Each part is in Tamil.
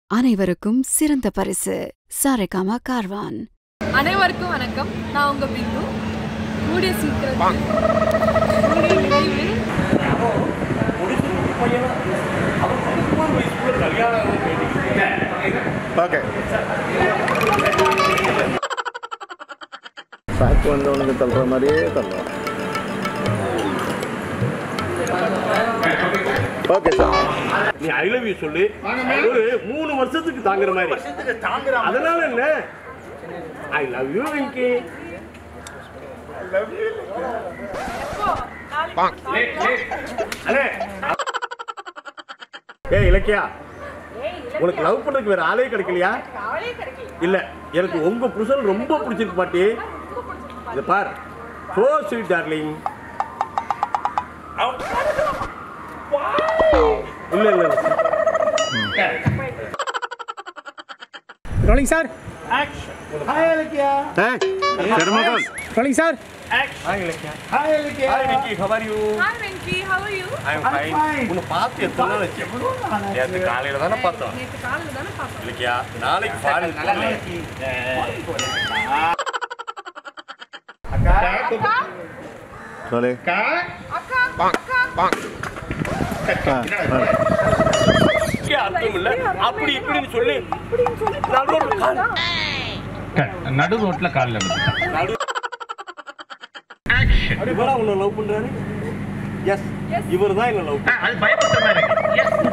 அனைவருக்கும் சிறந்த பரிசு சாரேகாமா கார்வான் அனைவருக்கும் வணக்கம் நான் உங்க பிந்து கூடிய சீக்கிரம் கூடிய விரைவில் ஓகே பேக் வந்தவனுக்கு தள்ளுற மாதிரியே தள்ளுறோம் ஓகே சார் நீ ஐ லவ் யூ சொல்லு ஒரு மூணு வருஷத்துக்கு தாங்குற மாதிரி அதனால என்ன ஐ லவ் யூ வெங்கி அண்ணே ஏய் இலக்கியா உனக்கு லவ் பண்றதுக்கு வேற ஆளே கிடைக்கலையா இல்ல எனக்கு உங்க புருஷன் ரொம்ப பிடிச்சிருக்கு பாட்டி இத பார் சோ ஸ்வீட் டார்லிங் இல்ல இல்ல இல்ல. ரோலிங் சார் ஏய் செருமகன் rolling sir Hi, Vicky. How are you? Hi Venky how are you I'm fine. உன்னை பார்த்து எத்தனை நாள் ஆச்சு? நேத்து காலையில தானே பார்த்தோம் நேற்று காலையில் தானே பார்த்தோம் இல்லையா நாளைக்கு ஃபாரின் போகல சொல்லு அர்த்தம் இல்ல அப்படி இப்படின்னு சொல்லி நடுவுல கால். நடு ரோட்ல காலில் விழுந்துட்டான் நடு இவரா உன்னை லவ் பண்றாரு எஸ் இவர் தான் என்ன லவ் அது பயப்படுற மாதிரி இருக்கு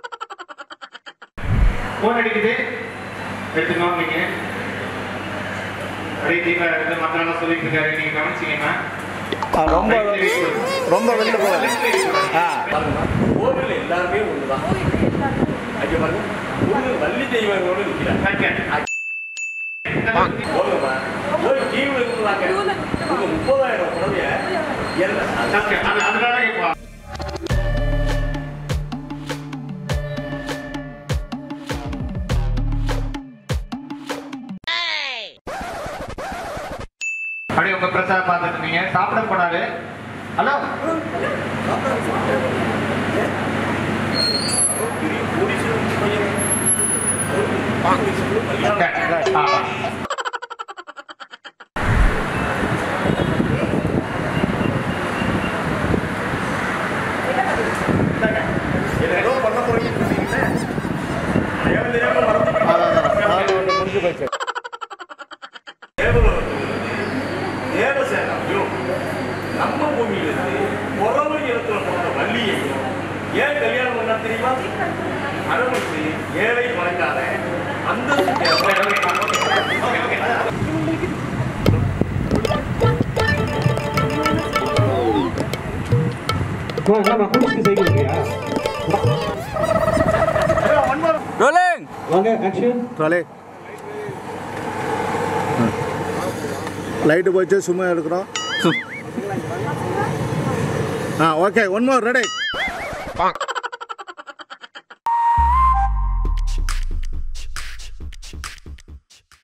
ஃபோன் அடிக்குது எடுத்துக்கோங்க நீங்க அப்படியே தீபா இருந்து மத்தான சொல்லிட்டு இருக்காரு நீங்க கவனிச்சீங்கன்னா ரொம்ப ரொம்ப வெளில போகாது ஆ கோவில் எல்லாருமே ஒண்ணுதான் ஐயா பாருங்க முருகன் வள்ளி தெய்வங்களோட நிக்கிறார் போங்கம்மா போய் கீழே இருந்தாங்க உங்க முப்பதாயிரம் புடவைய எல்லாம் அதனால இப்போ அப்படியே உங்க பிரசாத் பார்த்துட்டு இருந்தீங்க சாப்பிட போனாரு ஹலோ ஏதோ பண்ண போறீங்கன்னு சொன்னீங்கல்ல? தேவை தெரியாம மறந்துட்டீங்க. நான் ஒன்று முடிஞ்சு போச்சு தேவலோகம் தேவசேனாவையும் நம்ம பூமியிலிருந்து புறவு இடத்துல போன வள்ளியையும் ஏன் கல்யாணம் பண்ணா தெரியுமா அரவணைச்சு ஏழை பணக்கார அந்த சொல்லு லைட்டு போச்சு சும்மா எடுக்கிறோம் ஆ ஓகே ஒன் மோர் ரெடி